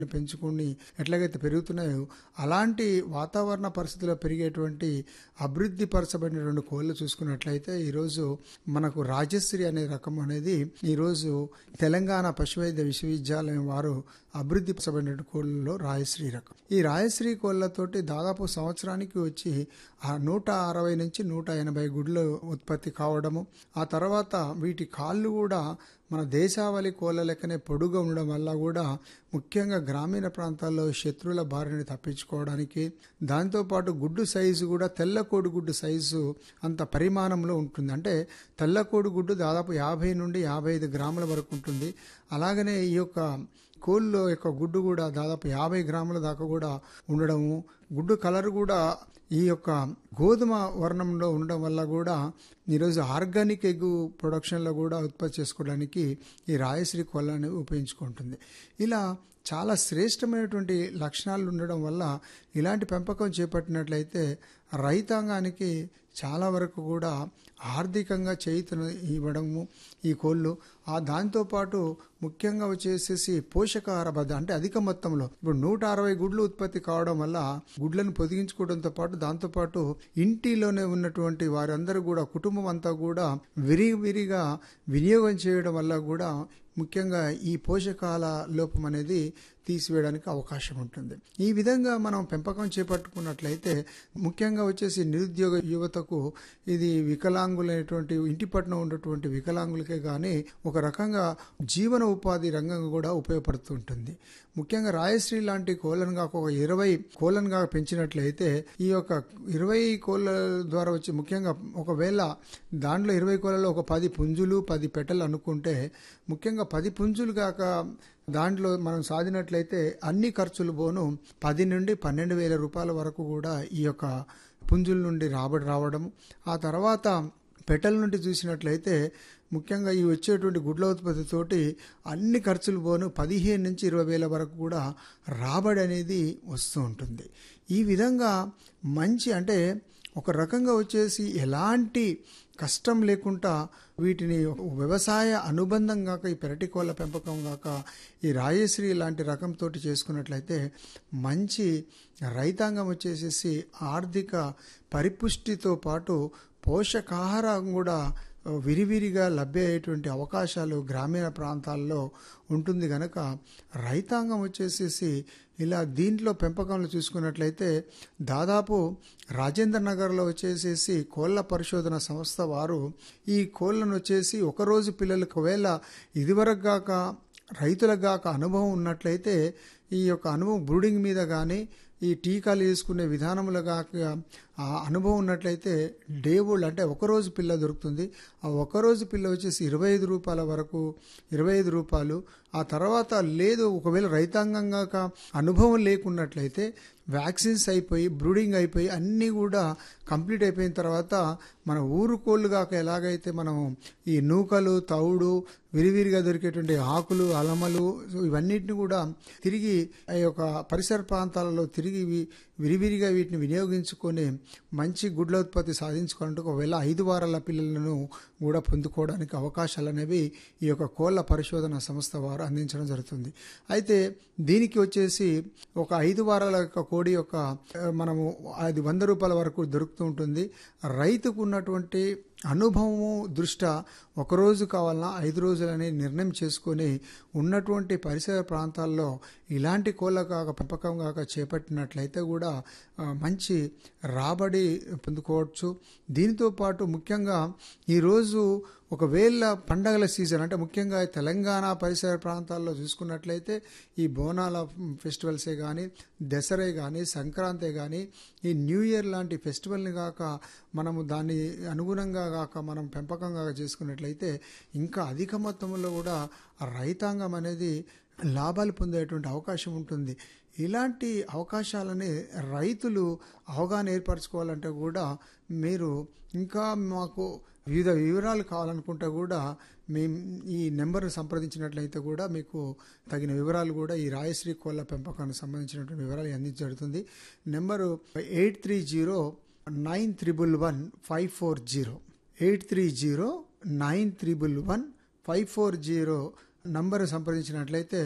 పెంచుకుని ఎట్లాగైతే పెరుగుతున్నాయో అలాంటి వాతావరణ పరిస్థితుల్లో పెరిగేటువంటి అభివృద్ధి పరచబడినటువంటి కోళ్ళు చూసుకున్నట్లయితే ఈరోజు మనకు రాజశ్రీ అనే రకం అనేది ఈరోజు తెలంగాణ పశువైద్య విశ్వవిద్యాలయం వారు అభివృద్ధి పరచబడిన కోళ్ళలో రాయశ్రీ రకం ఈ రాయశ్రీ కోళ్ళతోటి దాదాపు సంవత్సరానికి వచ్చి ఆ నూట అరవై నుంచి నూట ఎనభై గుడ్లు ఉత్పత్తి కావడము ఆ తర్వాత వీటి కాళ్ళు కూడా మన దేశావళి కోళ్ళ లెక్కనే పొడుగా ఉండడం వల్ల కూడా ముఖ్యంగా గ్రామీణ ప్రాంతాల్లో శత్రువుల బారిని తప్పించుకోవడానికి దాంతోపాటు గుడ్డు సైజు కూడా తెల్ల కోడిగుడ్డు సైజు అంత పరిమాణంలో ఉంటుంది అంటే తెల్ల కోడిగుడ్డు దాదాపు యాభై నుండి యాభై ఐదు గ్రాముల వరకు ఉంటుంది అలాగనే ఈ యొక్క కోళ్ళ యొక్క గుడ్డు కూడా దాదాపు యాభై గ్రాముల దాకా కూడా ఉండడము గుడ్డు కలర్ కూడా ఈ యొక్క గోధుమ వర్ణంలో ఉండడం వల్ల కూడా ఈరోజు ఆర్గానిక్ ఎగ్ ప్రొడక్షన్లో కూడా ఉత్పత్తి చేసుకోవడానికి ఈ రాయశ్రీ కోళ్ళని ఉపయోగించుకుంటుంది ఇలా చాలా శ్రేష్టమైనటువంటి లక్షణాలు ఉండడం వల్ల ఇలాంటి పెంపకం చేపట్టినట్లయితే రైతాంగానికి చాలా వరకు కూడా ఆర్థికంగా చేయుతను ఇవ్వడము ఈ కోళ్ళు ఆ దాంతోపాటు ముఖ్యంగా వచ్చేసేసి పోషకాహార భద్రత అంటే అధిక మొత్తంలో ఇప్పుడు నూట అరవై గుడ్లు ఉత్పత్తి కావడం వల్ల గుడ్లను పొదిగించుకోవడంతో పాటు దాంతోపాటు ఇంటిలోనే ఉన్నటువంటి వారందరూ కూడా కుటుంబం అంతా కూడా విరివిరిగా వినియోగం చేయడం వల్ల కూడా ముఖ్యంగా ఈ పోషకాల లోపం అనేది తీసివేయడానికి అవకాశం ఉంటుంది ఈ విధంగా మనం పెంపకం చేపట్టుకున్నట్లయితే ముఖ్యంగా వచ్చేసి నిరుద్యోగ యువతకు ఇది వికలాంగులైనటువంటి ఇంటి పట్టున ఉన్నటువంటి వికలాంగులకే కానీ ఒక రకంగా జీవన ఉపాధి రంగంగా కూడా ఉపయోగపడుతుంటుంది ముఖ్యంగా రాయశ్రీ లాంటి కోళ్ళను కాక ఒక ఇరవై కోళ్ళను కాక పెంచినట్లయితే ఈ యొక్క ఇరవై కోళ్ళ ద్వారా వచ్చి ముఖ్యంగా ఒకవేళ దాంట్లో ఇరవై కోళ్ళలో ఒక పది పుంజులు పది పెట్టెలు అనుకుంటే ముఖ్యంగా పది పుంజులు కాక దాంట్లో మనం సాధినట్లయితే అన్ని ఖర్చులు పోను పది నుండి పన్నెండు వేల రూపాయల వరకు కూడా ఈ యొక్క పుంజుల నుండి రాబడి రావడం ఆ తర్వాత పెట్టెల నుండి చూసినట్లయితే ముఖ్యంగా ఈ వచ్చేటువంటి గుడ్ల ఉత్పత్తితోటి అన్ని ఖర్చులు పోను పదిహేను నుంచి ఇరవై వేల వరకు కూడా రాబడి అనేది వస్తూ ఉంటుంది ఈ విధంగా మంచి అంటే ఒక రకంగా వచ్చేసి ఎలాంటి కష్టం లేకుండా వీటిని వ్యవసాయ అనుబంధం కాక ఈ పెరటి కోళ్ళ పెంపకం కాక ఈ రాయశ్రీ లాంటి రకంతో చేసుకున్నట్లయితే మంచి రైతాంగం వచ్చేసేసి ఆర్థిక పరిపుష్టితో పాటు పోషకాహారం కూడా విరివిరిగా లభ్య అయ్యేటువంటి అవకాశాలు గ్రామీణ ప్రాంతాల్లో ఉంటుంది కనుక రైతాంగం వచ్చేసేసి ఇలా దీంట్లో పెంపకంలో చూసుకున్నట్లయితే దాదాపు రాజేంద్ర నగర్లో వచ్చేసేసి కోళ్ళ పరిశోధన సంస్థ వారు ఈ కోళ్ళను వచ్చేసి ఒకరోజు పిల్లలకు ఒకవేళ ఇదివరకు గాక రైతులకు గాక అనుభవం ఉన్నట్లయితే ఈ యొక్క అనుభవం బ్రూడింగ్ మీద కానీ ఈ టీకాలు వేసుకునే విధానంలో కాక ఆ అనుభవం ఉన్నట్లయితే డేవుల్ అంటే ఒకరోజు పిల్ల దొరుకుతుంది ఆ ఒకరోజు పిల్ల వచ్చేసి ఇరవై ఐదు రూపాయల వరకు ఇరవై ఐదు రూపాయలు ఆ తర్వాత లేదు ఒకవేళ రైతాంగంగా అనుభవం లేకున్నట్లయితే వ్యాక్సిన్స్ అయిపోయి బ్రూడింగ్ అయిపోయి అన్నీ కూడా కంప్లీట్ అయిపోయిన తర్వాత మన ఊరు కోళ్ళు కాక ఎలాగైతే మనం ఈ నూకలు తౌడు విరివిరిగా దొరికేటువంటి ఆకులు అలమలు ఇవన్నిటిని కూడా తిరిగి ఆ యొక్క పరిసర ప్రాంతాలలో తిరిగి విరివిరిగా వీటిని వినియోగించుకొని మంచి గుడ్ల ఉత్పత్తి సాధించుకోవాలంటే ఒకవేళ ఐదు వారాల పిల్లలను కూడా పొందుకోవడానికి అవకాశాలు అనేవి ఈ యొక్క కోళ్ళ పరిశోధన సంస్థ వారు అందించడం జరుగుతుంది అయితే దీనికి వచ్చేసి ఒక ఐదు వారాల యొక్క కోడి యొక్క మనము అది వంద రూపాయల వరకు దొరుకుతూ ఉంటుంది రైతుకు ఉన్నటువంటి అనుభవము దృష్ట్యా ఒకరోజు కావాలన్నా ఐదు రోజులని నిర్ణయం చేసుకొని ఉన్నటువంటి పరిసర ప్రాంతాల్లో ఇలాంటి కోళ్ళ కాక పెంపకం కాక చేపట్టినట్లయితే కూడా మంచి రాబడి పొందుకోవచ్చు దీనితో పాటు ముఖ్యంగా ఈరోజు ఒకవేళ పండగల సీజన్ అంటే ముఖ్యంగా తెలంగాణ పరిసర ప్రాంతాల్లో చూసుకున్నట్లయితే ఈ బోనాల ఫెస్టివల్సే కానీ దసరే కానీ సంక్రాంతి కానీ ఈ న్యూ ఇయర్ లాంటి ఫెస్టివల్ని కాక మనము దాన్ని అనుగుణంగా కాక మనం పెంపకంగా చేసుకున్నట్లయితే ఇంకా అధిక మొత్తంలో కూడా రైతాంగం అనేది లాభాలు పొందేటువంటి అవకాశం ఉంటుంది ఇలాంటి అవకాశాలని రైతులు అవగాహన ఏర్పరచుకోవాలంటే కూడా మీరు ఇంకా మాకు వివిధ వివరాలు కావాలనుకుంటే కూడా మేము ఈ నెంబర్ సంప్రదించినట్లయితే కూడా మీకు తగిన వివరాలు కూడా ఈ రాయశ్రీ కోళ్ళ పెంపకానికి సంబంధించినటువంటి వివరాలు అందించబడుతుంది number eight three zero nine triple one five four zero eight three zero nine triple one five four zero number సంప్రదించినట్లయితే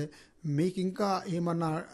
మీకు ఇంకా ఏమన్నా